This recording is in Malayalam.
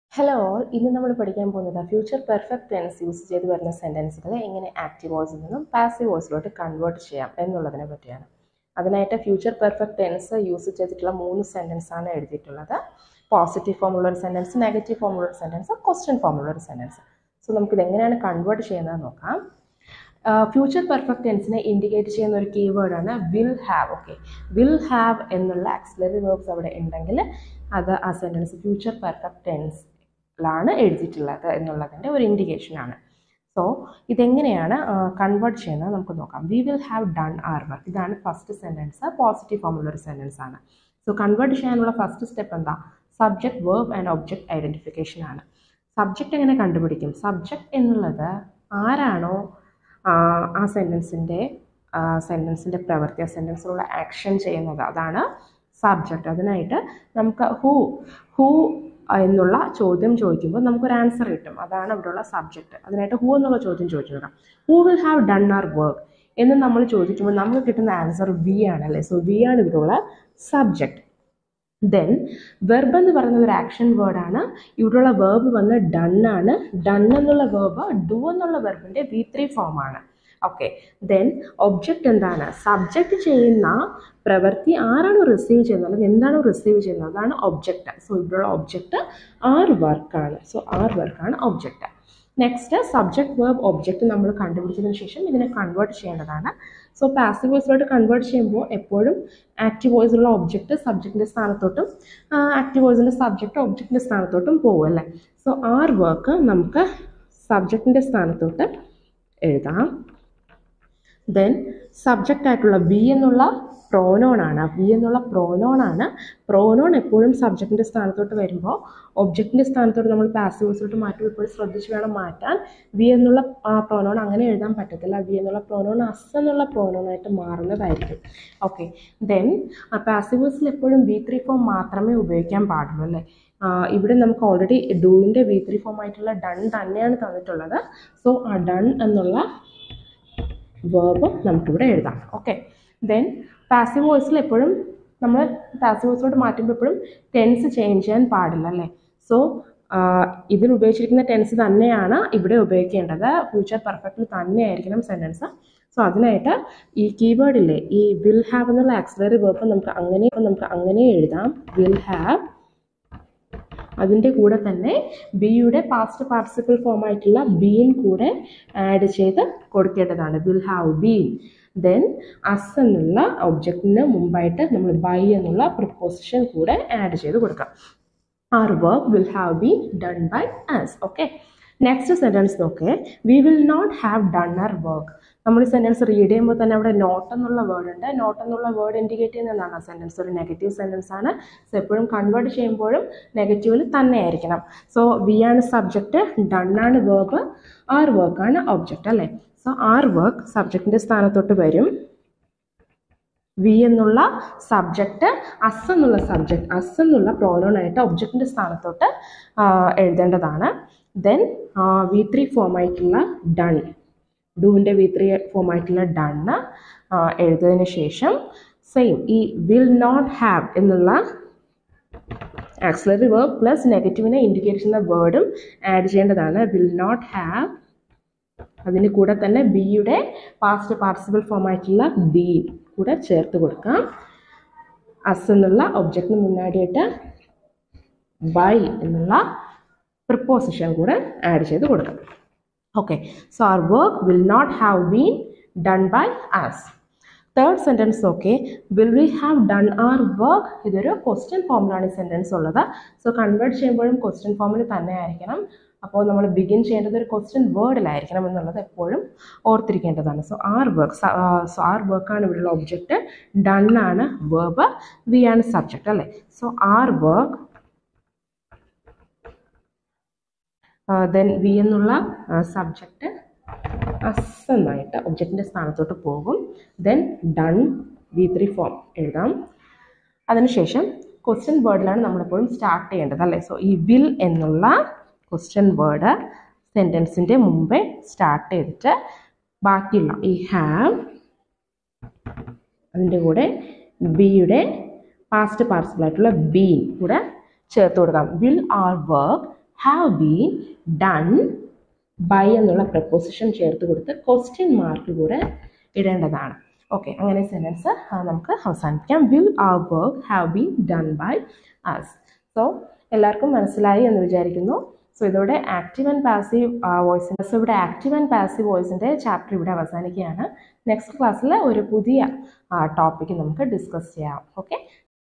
ഹലോ ഇന്ന് നമ്മൾ പഠിക്കാൻ പോകുന്നത് ഫ്യൂച്ചർ പെർഫെക്റ്റ് ടെൻസ് യൂസ് ചെയ്ത് വരുന്ന സെൻറ്റൻസുകളെ എങ്ങനെ ആക്റ്റീവ് വോയിസിൽ നിന്നും പാസീവ് വോയിസിലോട്ട് കൺവേർട്ട് ചെയ്യാം എന്നുള്ളതിനെ പറ്റിയാണ് അതിനായിട്ട് ഫ്യൂച്ചർ പെർഫെക്റ്റ് ടെൻസ് യൂസ് ചെയ്തിട്ടുള്ള മൂന്ന് സെൻറ്റൻസ് ആണ് എഴുതിയിട്ടുള്ളത് പോസിറ്റീവ് ഫോമുള്ള ഒരു സെൻറ്റൻസ് നെഗറ്റീവ് ഫോമുള്ള ഒരു സെൻറ്റൻസ് ക്വസ്റ്റ്യൻ ഫോമുള്ള ഒരു സെൻറ്റൻസ് സോ നമുക്കിത് എങ്ങനെയാണ് കൺവേർട്ട് ചെയ്യുന്നത് നോക്കാം ഫ്യൂച്ചർ പെർഫെക്റ്റ് ടെൻസിനെ ഇൻഡിക്കേറ്റ് ചെയ്യുന്ന ഒരു കീവേഡാണ് will have okay will have എന്നുള്ള ആക്സിലറി വേർബ്സ് അവിടെ ഉണ്ടെങ്കിൽ അത് ആ സെൻറ്റൻസ് ഫ്യൂച്ചർ പെർഫെക്റ്റ് ടെൻസിലാണ് എഴുതിയിട്ടുള്ളത് എന്നുള്ളതിൻ്റെ ഒരു ഇൻഡിക്കേഷനാണ് സോ ഇതെങ്ങനെയാണ് കൺവേർട്ട് ചെയ്യുന്നത് നമുക്ക് നോക്കാം we will have done our work ഇതാണ് ഫസ്റ്റ് സെൻറ്റൻസ് പോസിറ്റീവ് ഫോമുള്ള ഒരു സെൻറ്റൻസ് ആണ് സോ കൺവേർട്ട് ചെയ്യാനുള്ള ഫസ്റ്റ് സ്റ്റെപ്പ് എന്താ subject verb and object identification ആണ് സബ്ജക്റ്റ് എങ്ങനെ കണ്ടുപിടിക്കും സബ്ജക്റ്റ് എന്നുള്ളത് ആരാണോ ആ സെൻറ്റൻസിൻ്റെ സെൻറ്റൻസിൻ്റെ പ്രവൃത്തി ആ സെൻറ്റൻസിലുള്ള ആക്ഷൻ ചെയ്യുന്നത് അതാണ് സബ്ജക്റ്റ് അതിനായിട്ട് നമുക്ക് ഹൂ ഹൂ എന്നുള്ള ചോദ്യം ചോദിക്കുമ്പോൾ നമുക്കൊരു ആൻസർ കിട്ടും അതാണ് ഇവിടെയുള്ള സബ്ജക്റ്റ് അതിനായിട്ട് ഹൂ എന്നുള്ള ചോദ്യം ചോദിച്ചു നോക്കാം who will have done our work എന്ന് നമ്മൾ ചോദിക്കുമ്പോൾ നമുക്ക് കിട്ടുന്ന ആൻസർ വി ആണല്ലേ സോ വി ആണ് ഇവിടെയുള്ള സബ്ജക്റ്റ് ദെൻ വെർബ് എന്ന് പറയുന്നത് ഒരു ആക്ഷൻ വേർഡാണ് ഇവിടെയുള്ള വേർബ് വന്ന് ഡൺ ആണ് ഡൺ എന്നുള്ള വേർബ് ഡു എന്നുള്ള വെർബിൻ്റെ വി ത്രീ ഫോമാണ് ഓക്കെ ദെൻ ഒബ്ജക്റ്റ് എന്താണ് സബ്ജക്റ്റ് ചെയ്യുന്ന പ്രവൃത്തി ആരാണ് റിസീവ് ചെയ്യുന്നത് അല്ലെങ്കിൽ എന്താണ് റിസീവ് ചെയ്യുന്നത് അതാണ് ഒബ്ജക്റ്റ് സോ ഇവിടെയുള്ള ഒബ്ജക്റ്റ് ആർ വർക്കാണ് സോ ആർ വർക്കാണ് object next subject verb object നമ്മൾ കണ്ടുപിടിച്ചതിന് ശേഷം ഇതിനെ കൺവേർട്ട് ചെയ്യേണ്ടതാണ് സോ പാസീവ് വോയിസിലോട്ട് കൺവേർട്ട് ചെയ്യുമ്പോൾ എപ്പോഴും ആക്റ്റീവ് വോയിസ് ഉള്ള ഒബ്ജക്റ്റ് സബ്ജക്റ്റിൻ്റെ സ്ഥാനത്തോട്ടും ആക്റ്റീവ് വോയിസിൻ്റെ സബ്ജക്റ്റ് ഒബ്ജക്റ്റിൻ്റെ സ്ഥാനത്തോട്ടും പോകും അല്ലേ സോ ആർ വർക്ക് നമുക്ക് സബ്ജക്റ്റിൻ്റെ സ്ഥാനത്തോട്ട് എഴുതാം ദെൻ സബ്ജക്റ്റ് ആയിട്ടുള്ള ബി എന്നുള്ള പ്രോനോൺ ആണ് ബി എന്നുള്ള പ്രോനോൺ ആണ് പ്രോനോൺ എപ്പോഴും സബ്ജക്റ്റിൻ്റെ സ്ഥാനത്തോട്ട് വരുമ്പോൾ ഒബ്ജക്റ്റിൻ്റെ സ്ഥാനത്തോട്ട് നമ്മൾ പാസീവ്സിലോട്ട് മാറ്റും എപ്പോഴും ശ്രദ്ധിച്ച് വേണം മാറ്റാൻ വി എന്നുള്ള പ്രോനോൺ അങ്ങനെ എഴുതാൻ പറ്റത്തില്ല വി എന്നുള്ള പ്രോനോൺ അസ് എന്നുള്ള പ്രോനോണായിട്ട് മാറുന്നതായിരിക്കും ഓക്കെ ദെൻ പാസീവേഴ്സിൽ എപ്പോഴും വി ത്രീ ഫോം മാത്രമേ ഉപയോഗിക്കാൻ പാടുള്ളൂ അല്ലേ ഇവിടെ നമുക്ക് ഓൾറെഡി ഡൂവിൻ്റെ വി ത്രീ ഫോം ആയിട്ടുള്ള ഡൺ തന്നെയാണ് തന്നിട്ടുള്ളത് സോ ആ ഡൺ എന്നുള്ള വേർബ് നമുക്കിവിടെ എഴുതാം ഓക്കെ ദെൻ പാസീവ് വോയിസിൽ എപ്പോഴും നമ്മൾ പാസീവ് വോയിസിലോട്ട് മാറ്റുമ്പോൾ എപ്പോഴും ടെൻസ് ചേഞ്ച് ചെയ്യാൻ പാടില്ല അല്ലേ സോ ഇതിൽ ഉപയോഗിച്ചിരിക്കുന്ന ടെൻസ് തന്നെയാണ് ഇവിടെ ഉപയോഗിക്കേണ്ടത് ഫ്യൂച്ചർ പെർഫെക്റ്റിൽ തന്നെയായിരിക്കണം സെൻറ്റൻസ് സോ അതിനായിട്ട് ഈ കീവേഡില്ലേ ഈ വിൽ ഹാവ് എന്നുള്ള ആക്സിലറി വേർബ് നമുക്ക് അങ്ങനെ നമുക്ക് അങ്ങനെ എഴുതാം വിൽ ഹാവ് അതിൻ്റെ കൂടെ തന്നെ ബിയുടെ പാസ്റ്റ് പാർട്ടിസിപ്പിൾ ഫോം ആയിട്ടുള്ള ബീൻ കൂടെ ആഡ് ചെയ്ത് കൊടുക്കേണ്ടതാണ് will have been then us എന്നുള്ള ഒബ്ജക്റ്റിന് മുമ്പായിട്ട് നമ്മൾ ബൈ എന്നുള്ള പ്രിപ്പോസിഷൻ കൂടെ ആഡ് ചെയ്ത് കൊടുക്കാം our work will have been done by us okay next sentence നോക്കേ we will not have done our work നമ്മൾ ഈ സെൻറ്റൻസ് റീഡ് ചെയ്യുമ്പോൾ തന്നെ അവിടെ നോട്ട് എന്നുള്ള വേർഡ് ഉണ്ട് നോട്ട് എന്നുള്ള വേർഡ് ഇൻഡിക്കേറ്റ് ചെയ്യുന്നതാണ് ആ സെൻറ്റൻസ് ഒരു നെഗറ്റീവ് സെൻറ്റൻസ് ആണ് സോ എപ്പോഴും കൺവേർട്ട് ചെയ്യുമ്പോഴും നെഗറ്റീവിൽ തന്നെ ആയിരിക്കണം സോ വി ആണ് സബ്ജക്റ്റ് ഡൺ ആണ് വേർബ് ആർ വർക്ക് ആണ് ഒബ്ജക്റ്റ് അല്ലേ സോ ആർ വർക്ക് സബ്ജക്റ്റിൻ്റെ സ്ഥാനത്തോട്ട് വരും വി എന്നുള്ള സബ്ജക്റ്റ് അസ് എന്നുള്ള സബ്ജക്റ്റ് അസ് എന്നുള്ള പ്രോനോണായിട്ട് ഒബ്ജക്റ്റിൻ്റെ സ്ഥാനത്തോട്ട് എഴുതേണ്ടതാണ് ദെൻ വി ത്രീ ഫോം ആയിട്ടുള്ള ഡൺ ഡൂവിൻ്റെ വി ത്രീ ഫോം ആയിട്ടുള്ള ഡണ്ണ് എഴുതിയതിന് ശേഷം സെയിം ഈ വിൽ നോട്ട് ഹാവ് എന്നുള്ള ആക്സിലറി വേർബ് പ്ലസ് നെഗറ്റീവിനെ ഇൻഡിക്കേറ്റ് ചെയ്യുന്ന വേർഡും ആഡ് ചെയ്യേണ്ടതാണ് വിൽ നോട്ട് ഹാവ് അതിന് കൂടെ തന്നെ ബിയുടെ പാസ്റ്റ് പാർട്ടിസിപ്പിൾ ഫോം ആയിട്ടുള്ള ബി കൂടെ ചേർത്ത് കൊടുക്കാം അസ് എന്നുള്ള ഒബ്ജക്റ്റിന് മുന്നാടിയായിട്ട് ബൈ എന്നുള്ള പ്രിപ്പോസിഷൻ കൂടെ ആഡ് ചെയ്ത് കൊടുക്കാം okay so our work will not have been done by us third sentence okay will we have done our work ഇതൊരു ക്വസ്റ്റ്യൻ ഫോമിലാണ് ഈ സെൻറ്റൻസ് ഉള്ളത് സോ കൺവേർട്ട് ചെയ്യുമ്പോഴും ക്വസ്റ്റ്യൻ ഫോമിൽ തന്നെ ആയിരിക്കണം അപ്പോൾ നമ്മൾ ബിഗിൻ ചെയ്യേണ്ടത് ഒരു ക്വസ്റ്റ്യൻ വേർഡിലായിരിക്കണം എന്നുള്ളത് എപ്പോഴും ഓർത്തിരിക്കേണ്ടതാണ് so our work so our വർക്കാണ് ഇവിടെയുള്ള ഒബ്ജക്റ്റ് ഡൺ ആണ് വേർബ് വി ആണ് സബ്ജക്റ്റ് അല്ലേ so our work then we എന്നുള്ള സബ്ജക്റ്റ് അസ് എന്നായിട്ട് ഒബ്ജക്റ്റിൻ്റെ സ്ഥാനത്തോട്ട് പോകും then done V three form എഴുതാം അതിനുശേഷം ക്വസ്റ്റ്യൻ വേർഡിലാണ് നമ്മളെപ്പോഴും സ്റ്റാർട്ട് ചെയ്യേണ്ടത് അല്ലേ സോ ഈ വിൽ എന്നുള്ള ക്വസ്റ്റ്യൻ വേർഡ് സെൻറ്റൻസിൻ്റെ മുമ്പേ സ്റ്റാർട്ട് ചെയ്തിട്ട് ബാക്കിയുള്ള ഈ ഹാവ് അതിൻ്റെ കൂടെ ബിയുടെ പാസ്റ്റ് പാർട്ടിസിപ്പിൾ ആയിട്ടുള്ള ബീൻ കൂടെ ചേർത്ത് കൊടുക്കാം will our work have been done by എന്നുള്ള പ്രപ്പോസിഷൻ ചേർത്ത് കൊടുത്ത് ക്വസ്റ്റ്യൻ മാർക്ക് കൂടെ ഇടേണ്ടതാണ് ഓക്കെ അങ്ങനെ സെൻറ്റൻസ് നമുക്ക് അവസാനിപ്പിക്കാം will our work have been done by us so എല്ലാവർക്കും മനസ്സിലായി എന്ന് വിചാരിക്കുന്നു സോ ഇതോടെ ആക്റ്റീവ് ആൻഡ് പാസീവ് വോയിസിൻ്റെ സോ ഇവിടെ ആക്റ്റീവ് ആൻഡ് പാസീവ് വോയിസിൻ്റെ ചാപ്റ്റർ ഇവിടെ അവസാനിക്കുകയാണ് നെക്സ്റ്റ് ക്ലാസ്സിൽ ഒരു പുതിയ ടോപ്പിക്ക് നമുക്ക് ഡിസ്കസ് ചെയ്യാം ഓക്കെ